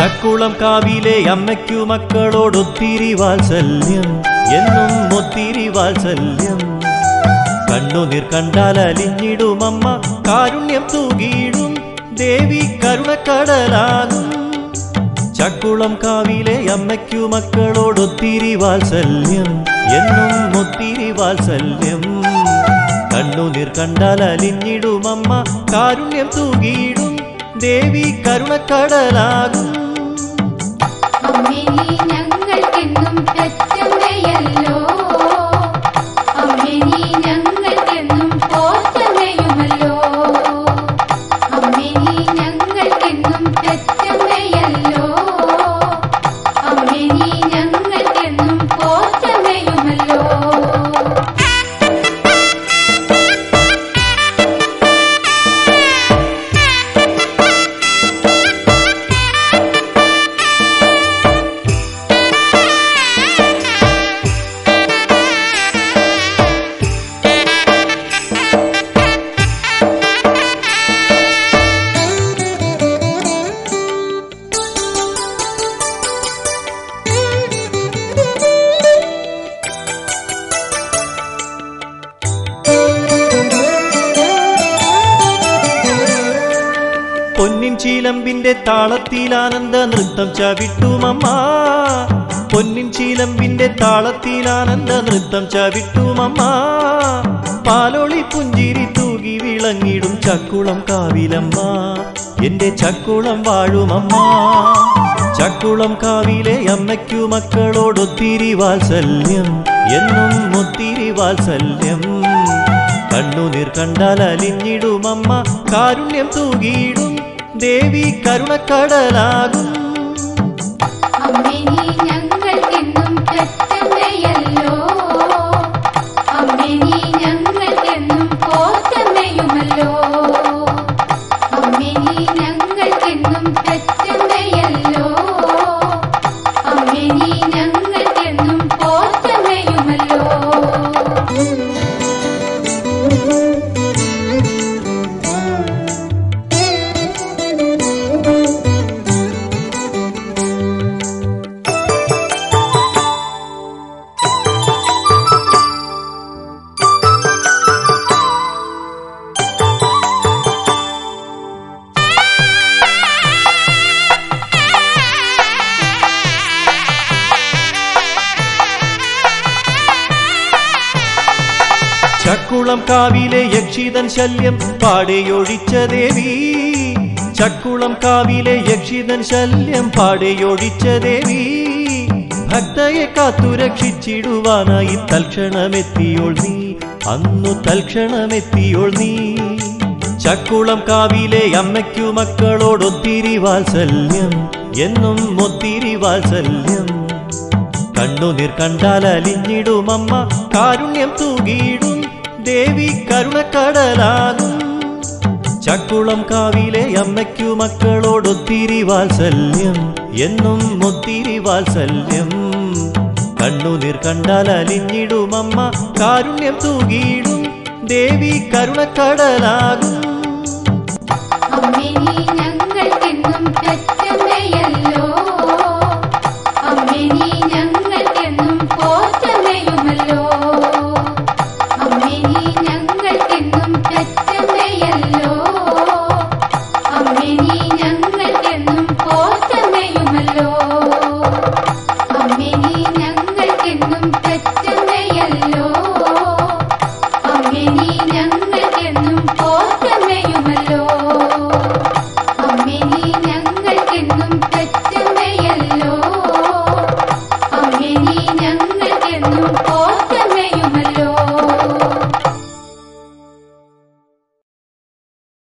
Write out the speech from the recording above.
ചക്കുളം കാവിലെ അമ്മയ്ക്കു മക്കളോടൊത്തിരി വാത്സല്യം എന്നും ഒത്തിരി വാത്സല്യം കണ്ണുനീർ കണ്ടാൽ അലിഞ്ഞിടും അമ്മ കാരുണ്യം തൂകിയിടും ദേവി കരുണക്കടലാകും ചക്കുളം കാവിലെ അമ്മയ്ക്കു മക്കളോടൊത്തിരി വാത്സല്യം എന്നും ഒത്തിരി വാത്സല്യം കണ്ണുനീർ കണ്ടാൽ അലിഞ്ഞിടും അമ്മ കാരുണ്യം തൂകിയിടും ദേവി കരുണക്കടലാകും അമ്മേ നീ ഞങ്ങൾക്കെന്നും പെറ്റമ്മയല്ലോ അമ്മേ നീ ഞങ്ങൾക്കെന്നും പോറ്റമ്മയുമല്ലോ അമ്മേ നീ ഞങ്ങൾക്കെന്നും പെറ്റമ്മയല്ലോ അമ്മേ നീ ഞങ്ങൾക്കെന്നും പോറ്റമ്മയുമല്ലോ പൊന്നിൻ ചീലമ്പിന്റെ താളത്തിൽ ആനന്ദ നൃത്തം ചവിട്ടുമമ്മ പൊന്നിൻ ചീലമ്പിന്റെ താളത്തിൽ ആനന്ദ നൃത്തം ചവിട്ടുമമ്മ പാലോളി പുഞ്ചിരി തൂകി വിളങ്ങിടും ചക്കുളം കാവിലമ്മ എന്റെ ചക്കുളം വാഴുമമ്മ ചക്കുളം കാവിലെ അമ്മയ്ക്കു മക്കളോടൊത്തിരി വാത്സല്യം എന്നും ഒത്തിരി വാത്സല്യം കണ്ണുനീർ കണ്ടാൽ അലിഞ്ഞിടുമമ്മ കാരുണ്യം തൂകിയിടും ദേവി കരുണക്കടലാകും അമ്മേ നീ ഞങ്ങൾക്കെന്നും പെറ്റമ്മയല്ലോ അമ്മേ നീ ഞങ്ങൾക്കെന്നും പോറ്റമ്മയുമല്ലോ അമ്മേ നീ ഞങ്ങൾക്കെന്നും പെറ്റമ്മയല്ലോ അമ്മേ നീ ഞങ്ങൾക്കെന്നും പോറ്റമ്മയുമല്ലോ ചക്കുളം കാവിലെ യക്ഷിതൻ ശല്യം പാടെയൊഴിച്ച ദേവി ചക്കുളം കാവിലെ യക്ഷിതൻ ശല്യം പാടെയൊഴിച്ച ദേവി ഭക്തയെ കാത്തു രക്ഷിച്ചിടുവാനായി തൽക്ഷണമെത്തിയോൾ നീ അന്നു തൽക്ഷണമെത്തിയോൾ നീ ചക്കുളം കാവിലെ അമ്മയ്ക്കു മക്കളോടൊത്തിരി വാത്സല്യം എന്നും ഒത്തിരി വാത്സല്യം കണ്ണുനീർ കണ്ടാൽ അലിഞ്ഞിടുമമ്മ കാരുണ്യം തൂകിയിടും ദേവി കരുണക്കടലാകും ചക്കുളം കാവിലെ അമ്മയ്ക്കു മക്കളോടൊത്തിരി വാത്സല്യം എന്നും ഒത്തിരി വാത്സല്യം കണ്ണുനീർ കണ്ടാൽ അലിഞ്ഞിടുമമ്മ കാരുണ്യം തൂകിയിടും ദേവി കരുണക്കടലാകും അമ്മേ നീ